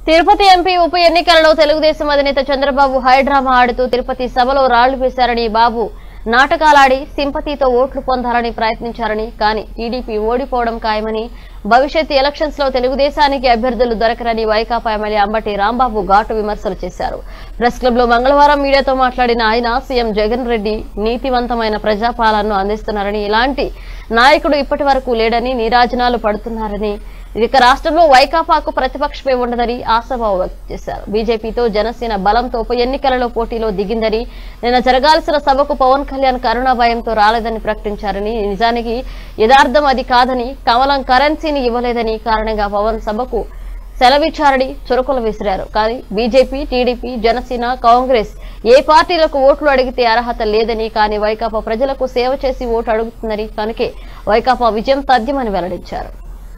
Tirupati MP ఉప ఎన్నికలలో తెలుగుదేశం అధినేత చంద్రబాబు హైడ్రామా ఆడుతూ తిరుపతి సభలో రాళ్లు వేశారని బాబు నాటకాలాడి సింపతితో ఓట్లు పొందాలని ప్రయత్నించారని కానీ టీడీపీ ఓడిపోవడం ఖాయమని భవిష్యత్ ఎలక్షన్స్ లో తెలుగుదేశానికి అభ్యర్థులు దొరకరని వైకాపా ఎమ్మెల్యే అంబటి రాంబాబు ఘాటు విమర్శలు చేశారు ప్రెస్ క్లబ్ లో మంగళవారం మీడియాతో మాట్లాడిన ఆయన సీఎం జగన్ రెడ్డి నీతివంతమైన ప్రజాపాలనను అందిస్తున్నారని ఇలాంటి నాయకుడు ఇప్పటి వరకు లేడని నీరాజనాలు పడుతున్నారని ఇక రాష్ట్రంలో వైకాపాకు ప్రతిపక్షమే ఉండదని ఆశాభావం వ్యక్తం చేశారు బీజేపీతో జనసేన బలంతో ఉప ఎన్నికలలో పోటీలో దిగిందని నిన్న జరగాల్సిన సభకు పవన్ కళ్యాణ్ కరోనా భయంతో రాలేదని ప్రకటించారని నిజానికి యథార్థం అది కాదని కమలం కరెన్సీని ఇవ్వలేదని కారణంగా పవన్ సభకు సెలవిచ్చారని చురకులు విసిరారు కానీ బీజేపీ టీడీపీ జనసేన కాంగ్రెస్ ఏ పార్టీలకు ఓట్లు అడిగితే అర్హత లేదని కానీ వైకాపా ప్రజలకు సేవ చేసి ఓటు అడుగుతుందని కనుకే వైకాపా విజయం తథ్యమని వెల్లడించారు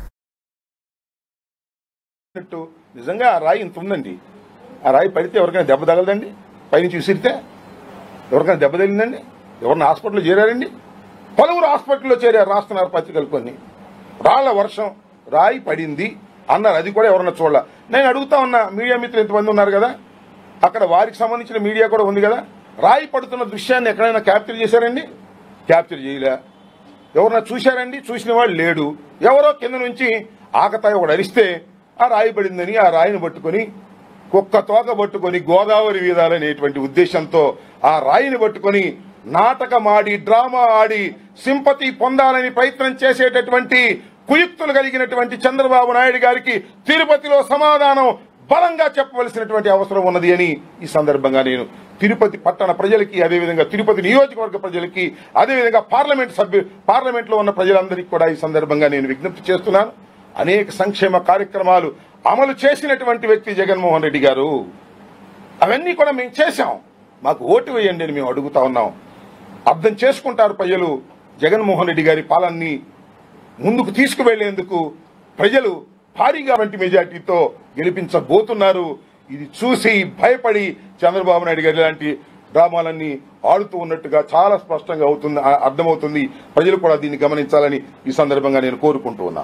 అన్నట్టు నిజంగా ఆ రాయి ఇంత ఉందండి ఆ రాయి పడితే ఎవరికైనా దెబ్బ తగలదండి పైనుంచి విసిరితే ఎవరికైనా దెబ్బ తగిలిందండి ఎవరిని హాస్పిటల్లో చేరారండి పలువురు హాస్పిటల్లో చేరారు రాస్తున్నారు పత్రికలు కొన్ని రాళ్ల వర్షం రాయి పడింది అన్నారు అది కూడా ఎవరన్నా చూడాల నేను అడుగుతా ఉన్నా మీడియా మిత్రులు ఎంతమంది ఉన్నారు కదా అక్కడ వారికి సంబంధించిన మీడియా కూడా ఉంది కదా రాయి పడుతున్న దృశ్యాన్ని ఎక్కడైనా క్యాప్చర్ చేశారండి క్యాప్చర్ చేయలే ఎవరన్నా చూశారండి చూసిన వాడు లేడు ఎవరో కింద నుంచి ఆకతాయి ఒకడు అరిస్తే ఆ రాయి పడిందని ఆ రాయిని పట్టుకొని కుక్క తోక పట్టుకొని గోదావరి వీధాలనేటువంటి ఉద్దేశంతో ఆ రాయిని పట్టుకొని నాటకమాడి డ్రామా ఆడి సింపతి పొందాలని ప్రయత్నం చేసేటటువంటి కుయుక్తులు కలిగినటువంటి చంద్రబాబు నాయుడు గారికి తిరుపతిలో సమాధానం బలంగా చెప్పవలసినటువంటి అవసరం ఉన్నది అని ఈ సందర్భంగా నేను తిరుపతి పట్టణ ప్రజలకి అదేవిధంగా తిరుపతి నియోజకవర్గ ప్రజలకి అదేవిధంగా పార్లమెంట్ సభ్యు పార్లమెంట్ లో ఉన్న ప్రజలందరికీ కూడా ఈ సందర్భంగా నేను విజ్ఞప్తి చేస్తున్నాను అనేక సంక్షేమ కార్యక్రమాలు అమలు చేసినటువంటి వ్యక్తి జగన్మోహన్ రెడ్డి గారు అవన్నీ కూడా మేము చేశాం మాకు ఓటు వేయండి అని మేము అడుగుతా ఉన్నాం అర్థం చేసుకుంటారు ప్రజలు జగన్మోహన్ రెడ్డి గారి పాలనని ముందుకు తీసుకువెళ్లేందుకు ప్రజలు భారీగా వంటి మెజార్టీతో గెలిపించబోతున్నారు ఇది చూసి భయపడి చంద్రబాబు నాయుడు గారి ఇలాంటి డ్రామాలన్నీ ఆడుతూ ఉన్నట్టుగా చాలా స్పష్టంగా అవుతుంది ఆ- అర్థమవుతుంది ప్రజలు కూడా దీన్ని గమనించాలని ఈ సందర్భంగా నేను కోరుకుంటూ ఉన్నా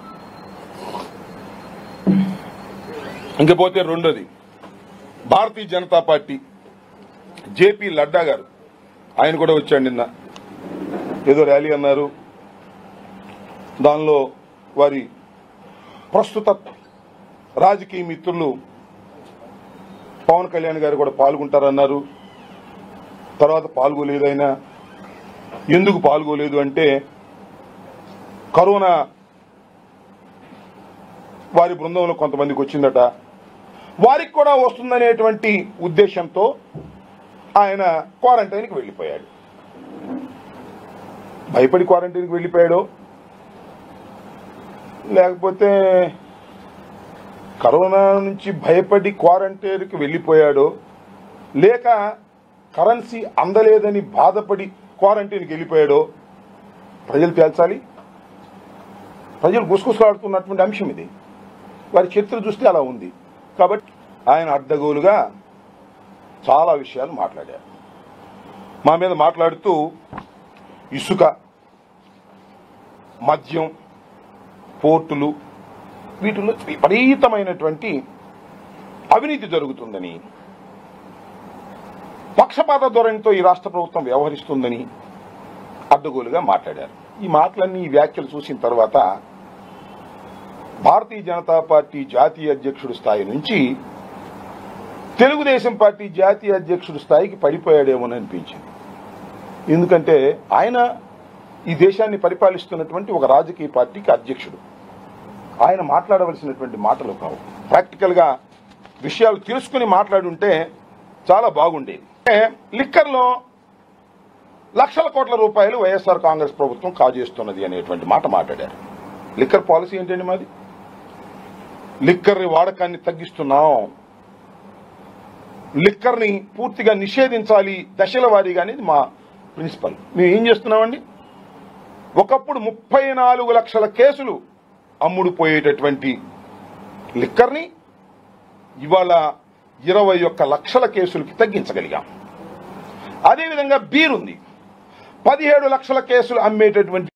ఇంకపోతే రెండోది భారతీయ జనతా పార్టీ జేపీ లడ్డా గారు ఆయన కూడా వచ్చాడు నిన్న ఏదో ర్యాలీ అన్నారు దానిలో వారి ప్రస్తుత రాజకీయ మిత్రులు పవన్ కళ్యాణ్ గారు కూడా పాల్గొంటారన్నారు తర్వాత పాల్గొలేదు ఆయన ఎందుకు పాల్గొలేదు అంటే కరోనా వారి బృందంలో కొంతమందికి వచ్చిందట వారికి కూడా వస్తుందనేటువంటి ఉద్దేశంతో ఆయన క్వారంటైన్కి వెళ్ళిపోయాడు భయపడి క్వారంటైన్కి వెళ్ళిపోయాడు లేకపోతే కరోనా నుంచి భయపడి క్వారంటైన్కి వెళ్ళిపోయాడో లేక కరెన్సీ అందలేదని బాధపడి క్వారంటైన్కి వెళ్ళిపోయాడో ప్రజలు తేల్చాలి ప్రజలు గుసగుసలాడుతున్నటువంటి అంశం ఇది వారి చరిత్ర చూస్తే అలా ఉంది కాబట్టి ఆయన అడ్డగోలుగా చాలా విషయాలు మాట్లాడారు మా మీద మాట్లాడుతూ ఇసుక మద్యం పోర్టులు వీటిలో విపరీతమైనటువంటి అవినీతి జరుగుతుందని పక్షపాత ధోరణితో ఈ రాష్ట్ర ప్రభుత్వం వ్యవహరిస్తుందని అడ్డగోలుగా మాట్లాడారు ఈ మాటలన్నీ ఈ వ్యాఖ్యలు చూసిన తర్వాత భారతీయ జనతా పార్టీ జాతీయ అధ్యక్షుడి స్థాయి నుంచి తెలుగుదేశం పార్టీ జాతీయ అధ్యక్షుడి స్థాయికి పడిపోయాడేమోనని అనిపించింది ఎందుకంటే ఆయన ఈ దేశాన్ని పరిపాలిస్తున్నటువంటి ఒక రాజకీయ పార్టీకి అధ్యక్షుడు ఆయన మాట్లాడవలసినటువంటి మాటలు కావు ప్రాక్టికల్ గా విషయాలు తెలుసుకుని మాట్లాడుంటే చాలా బాగుండేది అంటే లిక్కర్లో లక్షల కోట్ల రూపాయలు వైఎస్ఆర్ కాంగ్రెస్ ప్రభుత్వం కాజేస్తున్నది అనేటువంటి మాట మాట్లాడారు లిక్కర్ పాలసీ ఏంటండి మాది లిక్కర్ వాడకాన్ని తగ్గిస్తున్నాం లిక్కర్ని పూర్తిగా నిషేధించాలి దశల వారీగా అనేది మా ప్రిన్సిపల్ మేము ఏం చేస్తున్నామండి ఒకప్పుడు ముప్పై నాలుగు లక్షల కేసులు అమ్ముడు పోయేటటువంటి లిక్కర్ని ఇవాళ ఇరవై ఒక్క లక్షల కేసులకి తగ్గించగలిగాం అదేవిధంగా బీర్ ఉంది పదిహేడు లక్షల కేసులు అమ్మేటటువంటి